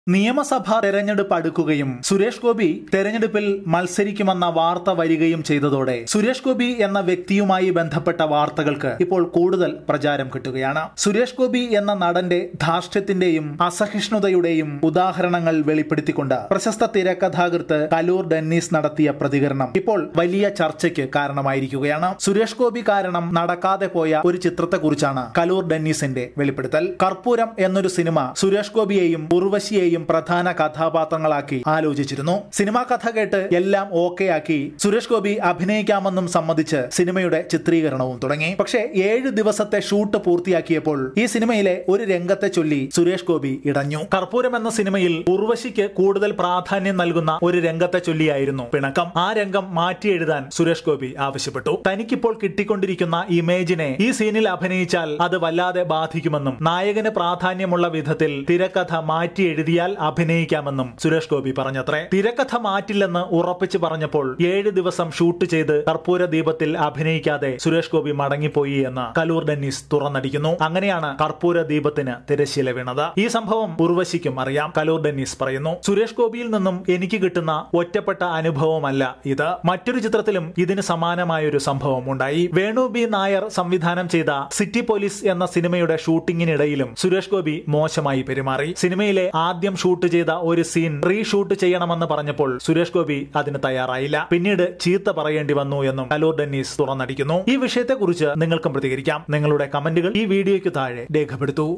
നിയമസഭാ തെരഞ്ഞെടുപ്പ് അടുക്കുകയും സുരേഷ് ഗോപി തെരഞ്ഞെടുപ്പിൽ മത്സരിക്കുമെന്ന വാർത്ത വരികയും ചെയ്തതോടെ സുരേഷ് ഗോപി എന്ന വ്യക്തിയുമായി ബന്ധപ്പെട്ട വാർത്തകൾക്ക് ഇപ്പോൾ കൂടുതൽ പ്രചാരം കിട്ടുകയാണ് സുരേഷ് ഗോപി എന്ന നടന്റെ ധാർഷ്ട്യത്തിന്റെയും അസഹിഷ്ണുതയുടെയും ഉദാഹരണങ്ങൾ വെളിപ്പെടുത്തിക്കൊണ്ട് പ്രശസ്ത തിരക്കഥാകൃത്ത് കലൂർ ഡെന്നീസ് നടത്തിയ പ്രതികരണം ഇപ്പോൾ വലിയ ചർച്ചയ്ക്ക് കാരണമായിരിക്കുകയാണ് സുരേഷ് ഗോപി കാരണം നടക്കാതെ പോയ ഒരു ചിത്രത്തെക്കുറിച്ചാണ് കലൂർ ഡെന്നീസിന്റെ വെളിപ്പെടുത്തൽ കർപ്പൂരം എന്നൊരു സിനിമ സുരേഷ് ഗോപിയെയും ഉർവശിയെയും പ്രധാന കഥാപാത്രങ്ങളാക്കി ആലോചിച്ചിരുന്നു സിനിമാ കഥ കേട്ട് എല്ലാം ഓക്കെ ആക്കി സുരേഷ് ഗോപി അഭിനയിക്കാമെന്നും സമ്മതിച്ച് സിനിമയുടെ ചിത്രീകരണവും തുടങ്ങി പക്ഷേ ഏഴ് ദിവസത്തെ ഷൂട്ട് പൂർത്തിയാക്കിയപ്പോൾ ഈ സിനിമയിലെ ഒരു രംഗത്തെ ചൊല്ലി സുരേഷ് ഗോപി ഇടഞ്ഞു കർപ്പൂരം എന്ന സിനിമയിൽ ഉർവശിക്ക് കൂടുതൽ പ്രാധാന്യം നൽകുന്ന ഒരു രംഗത്തെ ചൊല്ലിയായിരുന്നു പിണക്കം ആ രംഗം മാറ്റി എഴുതാൻ സുരേഷ് ഗോപി ആവശ്യപ്പെട്ടു തനിക്കിപ്പോൾ കിട്ടിക്കൊണ്ടിരിക്കുന്ന ഇമേജിനെ ഈ സീനിൽ അഭിനയിച്ചാൽ അത് വല്ലാതെ ബാധിക്കുമെന്നും നായകന് പ്രാധാന്യമുള്ള വിധത്തിൽ തിരക്കഥ മാറ്റി എഴുതിയാൽ അഭിനയിക്കാമെന്നും സുരേഷ് ഗോപി പറഞ്ഞത്രേ തിരക്കഥ മാറ്റില്ലെന്ന് ഉറപ്പിച്ചു പറഞ്ഞപ്പോൾ ഏഴ് ദിവസം ഷൂട്ട് ചെയ്ത് കർപ്പൂര ദീപത്തിൽ അഭിനയിക്കാതെ സുരേഷ് ഗോപി മടങ്ങിപ്പോയി എന്ന് കലൂർ ഡെന്നീസ് തുറന്നടിക്കുന്നു അങ്ങനെയാണ് കർപ്പൂര ദീപത്തിന് തിരശ്ശീല വീണത് ഈ സംഭവം ഉർവശിക്കും അറിയാം കലൂർ ഡെന്നീസ് പറയുന്നു സുരേഷ് ഗോപിയിൽ നിന്നും എനിക്ക് കിട്ടുന്ന ഒറ്റപ്പെട്ട അനുഭവമല്ല ഇത് മറ്റൊരു ചിത്രത്തിലും ഇതിന് സമാനമായ ഒരു സംഭവം ഉണ്ടായി വേണു ബി നായർ സംവിധാനം ചെയ്ത സിറ്റി പോലീസ് എന്ന സിനിമയുടെ ഷൂട്ടിങ്ങിനിടയിലും സുരേഷ് ഗോപി മോശമായി പെരുമാറി സിനിമയിലെ ആദ്യം ഷൂട്ട് ചെയ്ത ഒരു സീൻ റീഷൂട്ട് ചെയ്യണമെന്ന് പറഞ്ഞപ്പോൾ സുരേഷ് ഗോപി അതിന് തയ്യാറായില്ല പിന്നീട് ചീത്ത പറയേണ്ടി വന്നു എന്നും കലൂർ ഡെന്നീസ് തുറന്നടിക്കുന്നു ഈ വിഷയത്തെക്കുറിച്ച് നിങ്ങൾക്കും പ്രതികരിക്കാം നിങ്ങളുടെ കമന്റുകൾ ഈ വീഡിയോയ്ക്ക് താഴെ രേഖപ്പെടുത്തൂ